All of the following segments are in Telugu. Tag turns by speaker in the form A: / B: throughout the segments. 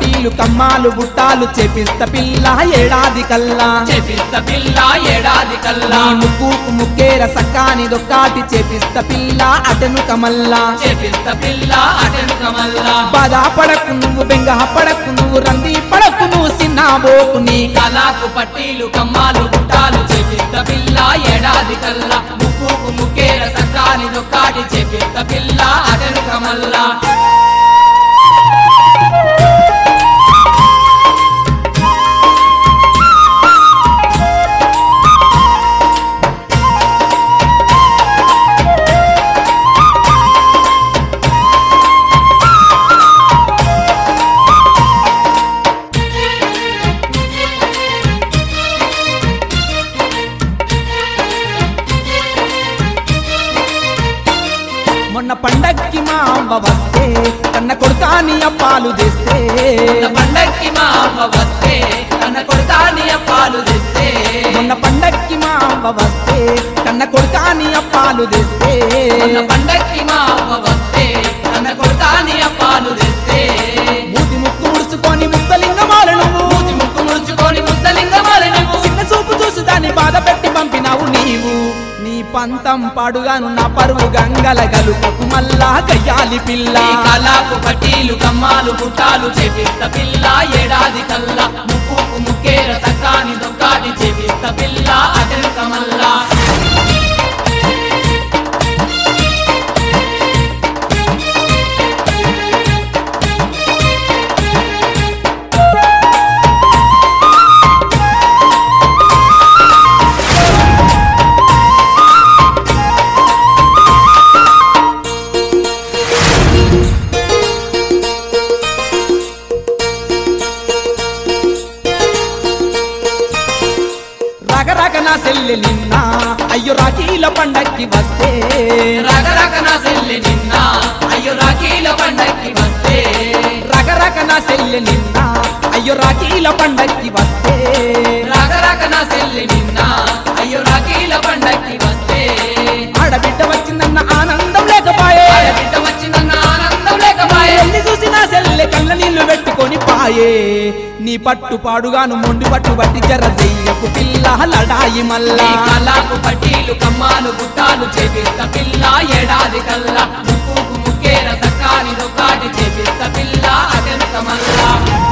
A: పట్టీలు కమ్మాలు బుట్టాలు చేపిస్త పిల్ల ఏడాది కల్లా
B: చేపిస్త పిల్ల ఏడాది కల్లా
A: నీ ముక్కుకు ముక్కేర సక్కాని దొక్కాటి చేపిస్త పిల్ల అటను కమల్లా
B: చేపిస్త పిల్ల అటెనుక మల్లా
A: బాధ పడకు నువ్వు బెంగ పడకు నువ్వు రంది పడకు నువ్వు సిన్నాబోకు నీ
B: కలాకు పట్టీలు కమ్మాలు గుట్టాలు చేపిస్త పిల్ల ఏడాది కల్లా ముక్కుకు ముక్కేర సక్కాని దొక్కాటి చేపిస్త పిల్ల అటెనుక మల్లా
A: మొన్న పండక్కి మా అవ్వ వస్తే కన్న కొడుకాని అప్పాలు తెస్తే
B: మొన్న పండక్కి మా అమ్మ వస్తే తన కొడుకాని అప్పాలు తెస్తే
A: మొన్న పండక్కి మా అవ్వ వస్తే కన్న కొడుకాని అప్పాలు తెస్తే
B: మొన్న పండక్కి మా అమ్మ వస్తే తన కొడుకాని అప్పాలు తెస్తే
A: మూతి ముక్కు ముడుచుకొని ముద్దలింగమాలు నువ్వు
B: మూతి ముక్కు ముడుచుకొని ముద్దలింగమాలి నువ్వు
A: చిన్న చూపు చూసి దాన్ని బాధ పెట్టి పంపినావు నీవు నీ పంతం పాడుగాను నా పరువు గంగల గలుపకు మల్లా గయ్యాలి పిల్ల
B: ఈ కలాకు పట్టీలు కమ్మాలు గుట్టాలు చేపిస్త పిల్ల ఏడాది కల్లా ముక్కుకు ముక్కేర సకాని దొక్కాటి చేపిస్త పిల్ల అటెను కమల్లా
A: రగరగ నా సెల్లె నిన్న అయ్యో రాఖీల పండక్కి వస్తే
B: రగరగ నా సెల్లి నిన్న అయ్యో రాఖీల పండక్కి వస్తే
A: రగరగ నా సెల్లె నిన్న అయ్యో రాఖీల పండక్కి వస్తే
B: రగరగ నా సెల్లి నిన్న అయ్యో రాఖీల పండక్కి వస్తే
A: ఆడబిడ్డ వచ్చిందన్న ఆనందం లేకపాయే
B: ఆడబిడ్డ వచ్చిందన్న ఆనందం లేకపాయే
A: ఎల్లి చూసి నా సెల్లె కళ్ళ నీళ్లు పెట్టుకొని పాయే నీ పట్టు పాడుగాను మొండి పట్టు బట్టి జర చెయ్యకు పిల్ల లడాయి మల్లా
B: ఈ కలాకు పట్టీలు కమ్మాలు గుట్టాలు చేపిస్త పిల్ల ఏడాది కల్లా ముక్కుకు ముక్కేర సకాని దొక్కాటి చేపిస్త పిల్ల అటెనుక మల్లా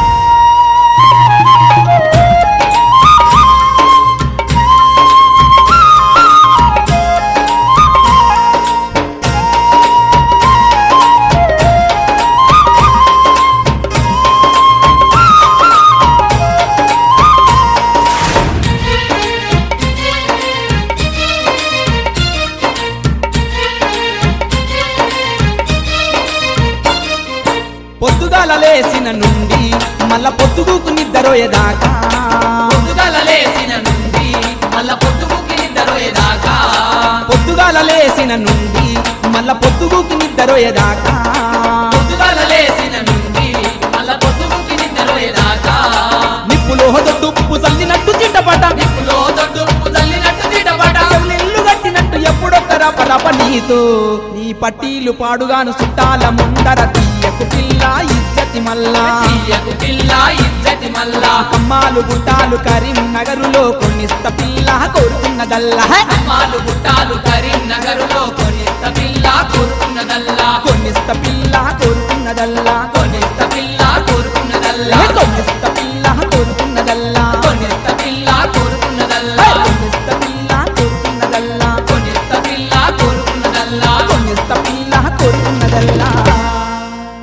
A: పొద్దుగాల లేసిన నుండి మళ్ళా పొద్దుగుకు నిద్రపోయేదాకా
B: పొద్దుగల లేసిన నుండి మళ్ళా పొద్దుముకి నిద్రపోయేదాకా
A: పొద్దుగాల లేసిన నుండి మళ్ళా పొద్దుగుకు నిద్రపోయేదాకా
B: పొద్దుగల లేసిన నుండి మళ్ళా పొద్దుముకి నిద్రపోయేదాకా
A: నిప్పులో దొడ్డుప్పు చల్లినట్టు చిట్టపట
B: నిప్పులో దొడ్డు జల్లినట్టు తిట్టబడ
A: ఇల్లు కట్టినట్టు ఎప్పుడొక్కరా పరప నీతో నీ పట్టీలు పాడుగాను చుట్టాల ముందర తీయకు పిల్ల ఇజ్జతి మల్లా
B: తీయకు పిల్ల ఇజ్జతి మల్లా
A: అమ్మాలు గుట్టాలు కరీంనగరులో కొన్నిస్త పిల్ల కోరుకున్నదల్లా
B: అమ్మాలు గుట్టాలు కరీంనగరులో కొనిస్త పిల్ల కోరుకున్నదల్లా
A: కొన్నిస్త పిల్ల కోరుకున్నదల్లా
B: కొనిస్త పిల్ల కోరుకున్నదల్లా
A: కొన్నిస్త పిల్ల కోరుకున్నదల్లా